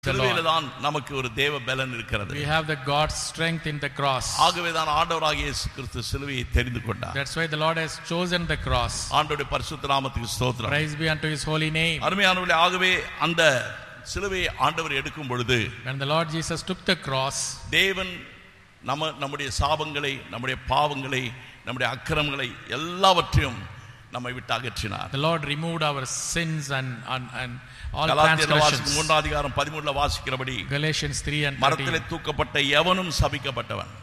the சிலுவையில Lord. தான் நமக்கு ஒரு தேவ பலன் இருக்கிறது We have the God's strength in the cross. ஆகவே தான் ஆண்டவராகிய இயேசு கிறிஸ்து சிலுவையை தெரிந்து கொண்டார் That's why the Lord has chosen the cross. ஆண்டவருடைய பரிசுத்த நாமத்துக்கு ஸ்தோத்திரம் Praise be unto his holy name. அருமையானவர்களே ஆகவே அந்த சிலுவையை ஆண்டவர் எடுக்கும் பொழுது When the Lord Jesus took the cross, தேவன் நம்ம நம்முடைய சாபங்களை நம்முடைய பாவங்களை நம்முடைய அக்கிரமங்களை எல்லாவற்றையும் நம்மை விட்டு அகற்றினார் the Lord removed our sins and, and, and all கலாத்தியர் வாசிக்கும் transgressions. மூன்றாம் அதிகாரம் பதிமூணுல வாசிக்கிறபடி Galatians 3 and மரத்திலே 13. தூக்கப்பட்ட எவனும் சபிக்கப்பட்டவன்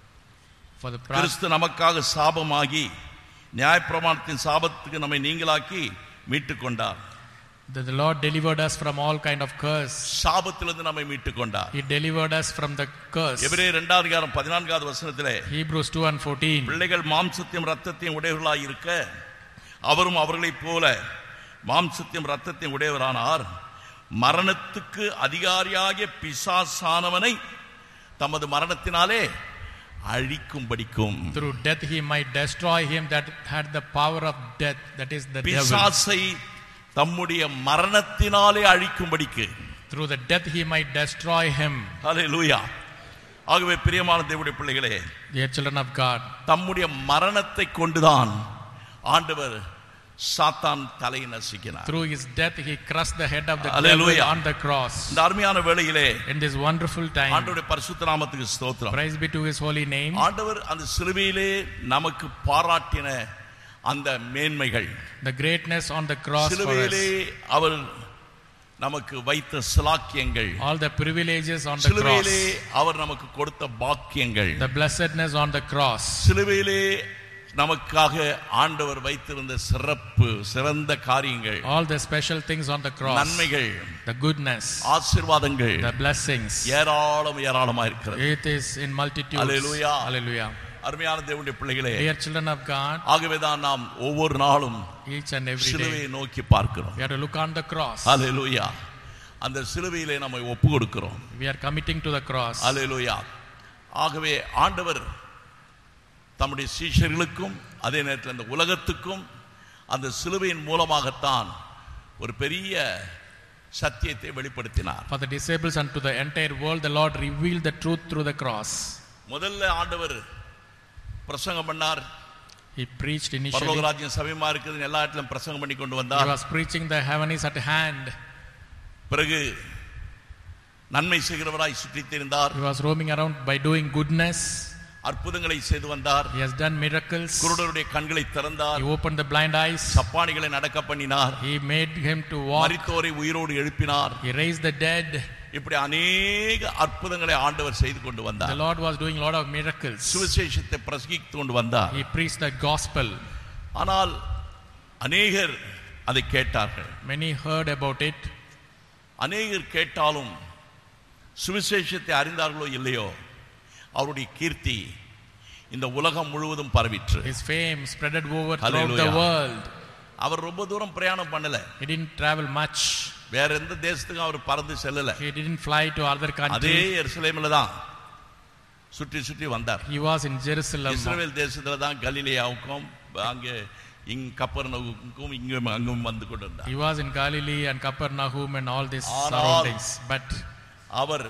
For the pra- கிறிஸ்து நமக்காக சாபமாகி நியாயப்பிரமாணத்தின் சாபத்துக்கு நம்மை நீங்களாக்கி மீட்டுக் கொண்டார் that the Lord delivered us from all kind of curse. சாபத்திலிருந்து நம்மை மீட்டுக் கொண்டார் He delivered us from the curse. எபிரே இரண்டாவது அதிகாரம் பதினான்காவது வசனத்திலே Hebrews 2 and 14. பிள்ளைகள் மாம்சத்தையும் ரத்தத்தையும் உடையவர்களாய் இருக்க அவரும் அவர்களைப் போல மாம்சத்தையும் ரத்தத்தையும் உடையவரானார் மரணத்துக்கு அதிகாரியாகிய பிசாசானவனை தமது மரணத்தினாலே அழிக்கும்படிக்கும் Through death he might destroy him that had the power of death, that is the devil. பிசாசை தம்முடைய மரணத்தினாலே அழிக்கும்படிக்கு Through the death he might destroy him. ஹalleluya ஆகவே பிரியமான தேவனுடைய பிள்ளைகளே Dear children of God, தம்முடைய மரணத்தை கொண்டுதான் ஆண்டவர் சாத்தான் தலையை நசுக்கினார் through his death he crushed the head of the Hallelujah. devil on the cross. இந்த அருமையான வேளையிலே In this wonderful time, ஆண்டவருடைய பரிசுத்த நாமத்துக்கு ஸ்தோத்திரம் praise be to his holy name. ஆண்டவர் அந்த சிலுவையிலே நமக்கு பாராட்டின அந்த மேன்மைகள் The greatness on the cross for us. சிலுவையிலே அவர் நமக்கு வைத்த சிலாக்கியங்கள் All the privileges on the cross. சிலுவையிலே அவர் நமக்கு கொடுத்த பாக்கியங்கள் The blessedness on the cross. சிலுவையிலே நமக்காக ஆண்டவர் வைத்திருந்த சிறப்பு சிறந்த காரியங்கள் All the special things on the cross. நன்மைகள் The goodness. ஆசீர்வாதங்கள் The blessings. ஏராளம் ஏராளமா இருக்கிறது It is in multitudes. Hallelujah. Hallelujah. அருமையான தேவனுடைய பிள்ளைகளே Dear children of God, ஆகவேதான் நாம் ஒவ்வொரு நாளும் each and every சிலுவையை day, நோக்கி பார்க்கிறோம் we have to look on the cross. அலையலூயா அந்த சிலுவையிலே நம்மை ஒப்பு கொடுக்கிறோம் We are committing to the cross. அலையலூயா ஆகவே ஆண்டவர் தம்முடைய சீஷர்களுக்கும் அதே நேரத்தில் இந்த உலகத்துக்கும் அந்த சிலுவையின் மூலமாகத்தான் ஒரு பெரிய சத்தியத்தை வெளிப்படுத்தினார் For the disciples and to the entire world, the Lord revealed the truth through the cross. முதல்ல ஆண்டவர் பிரசங்கம் பண்ணார் He preached initially. பரலோகராஜ்யம் சமயமா இருக்குதுன்னு எல்லா இடத்திலும் பிரசங்கம் பண்ணி கொண்டு He வந்தார் was preaching the heaven is at hand. பிறகு நன்மை செய்கிறவராய் சுற்றித் திரிந்தார் He was roaming around by doing goodness. அற்புதங்களை செய்து வந்தார் He has done miracles. குருடருடைய கண்களை திறந்தார் He opened the blind eyes. சப்பானிகளை நடக்க பண்ணினார் He made him to walk. மரித்தோரை உயிரோடு எழுப்பினார் He raised the dead. இப்படி அநேக அற்புதங்களை ஆண்டவர் செய்து கொண்டு The வந்தார் Lord was doing a lot of miracles. சுவிசேஷத்தை பிரசங்கித்து கொண்டு வந்தார் He preached the gospel. ஆனால் அநேகர் அதை கேட்டார்கள் Many heard about it. அநேகர் கேட்டாலும் சுவிசேஷத்தை அறிந்தார்களோ இல்லையோ அவருடைய கீர்த்தி இந்த உலகம் முழுவதும் பரவிற்று His fame spreaded over throughout the Hallelujah. world. அவர் ரொம்ப தூரம் பிரயாணம் பண்ணல He didn't travel much. வேற எந்த தேசத்துக்கும் அவர் பறந்து செல்லல He didn't fly to other அதே countries. எருசலேமில் தான் சுற்றி சுற்றி வந்தார் He was in Jerusalem. இஸ்ரவேல் தேசத்துல தான் கலிலேயாவுக்கும் அங்கே இங் கப்பர்னவுக்கும் இங்கும் அங்கும் வந்து கொண்டு வந்தார் He was in Galilee and Capernaum and all these ஆனால் surroundings. But, அவர்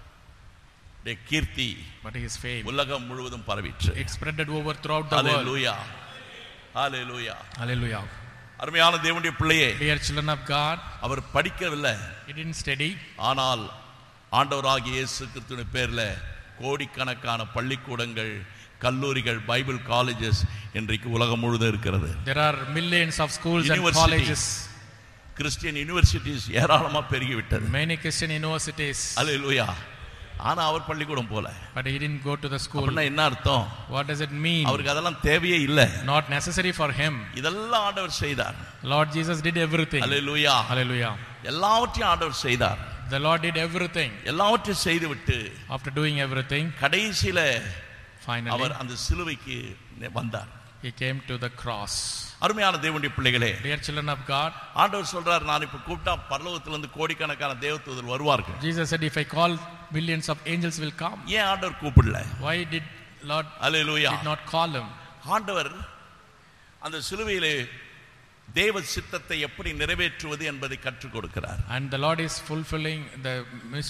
உடைய கீர்த்தி but his fame, உலகம் முழுவதும் பரவிற்று it spreaded over throughout the world. Hallelujah hallelujah Hallelujah. அருமையான தேவனுடைய பிள்ளையே Dear children of God, அவர் படிக்கவில்லை he didn't study. ஆனால் ஆண்டவராகிய இயேசு கிறிஸ்துவின் பேர்ல கோடிக்கணக்கான பள்ளிக்கூடங்கள் கல்லூரிகள் பைபிள் காலேஜஸ் இன்றைக்கு உலகம் முழுதும் இருக்கிறது There are millions of schools and University. colleges, Christian universities ஏராளமா பெருகிவிட்டது many Christian universities. அல்லேலூயா ஆனா அவர் பள்ளிக்கூடம் போல But he didn't go to the school. அப்படின்னா என்ன அர்த்தம் What does it mean? அவருக்கு அதெல்லாம் தேவையே இல்லை Not necessary for him. இதெல்லாம் ஆண்டவர் செய்தார் Lord Jesus did everything. Hallelujah Hallelujah. எல்லாவற்றையும் ஆண்டவர் செய்தார் The Lord did everything. எல்லாவற்றையும் செய்துவிட்டு After doing everything, கடைசியில finally, அவர் அந்த சிலுவைக்கு வந்தார் he came to the cross. அருமையான தேவனுடைய பிள்ளைகளே Dear children of God, ஆண்டவர் சொல்றார் நான் இப்ப கூப்பிட்டா பரலோகத்திலிருந்து கோடிக்கணக்கான தேவதூதர் வருவார்கள் Jesus said, If I call, millions of angels will come. ஏன் ஆண்டவர் கூப்பிடல Why did Lord hallelujah did not call him? ஆண்டவர் அந்த சிலுவையிலே தேவ சித்தத்தை எப்படி நிறைவேற்றுவது என்பதை கற்றுக் கொடுக்கிறார் And the Lord is fulfilling the